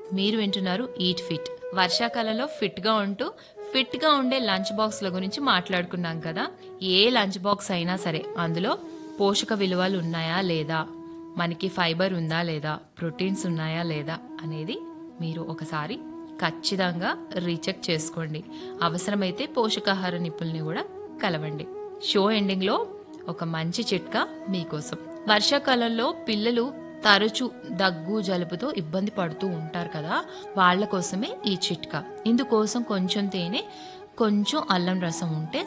మీరు వింటున్నారు eat fit వర్షాకాలంలో ఫిట్ గా ఉంటూ ఫిట్ గా ఉండే లంచ్ బాక్స్ల గురించి మాట్లాడుకున్నాం కదా ఏ లంచ్ బాక్స్ అయినా సరే అందులో పోషక విలువలు ఉన్నాయా లేదా మనకి ఫైబర్ ఉందా లేదా ప్రోటీన్స్ ఉన్నాయా లేదా అనేది మీరు ఒకసారి ఖచ్చితంగా రీచెక్ చేసుకోండి అవసరమైతే పోషకాహార నిపుణుల్ని కూడా కలవండి షో ఎండింగ్ లో ఒక మంచి చిట్కా మీకోసం వర్షాకాలంలో పిల్లలు తరచు దగ్గు జలుబుతో ఇబ్బంది పడుతూ ఉంటారు కదా వాళ్ళ కోసమే ఈ చిట్కా ఇందుకోసం కొంచెం తేనె కొంచెం అల్లం రసం ఉంటే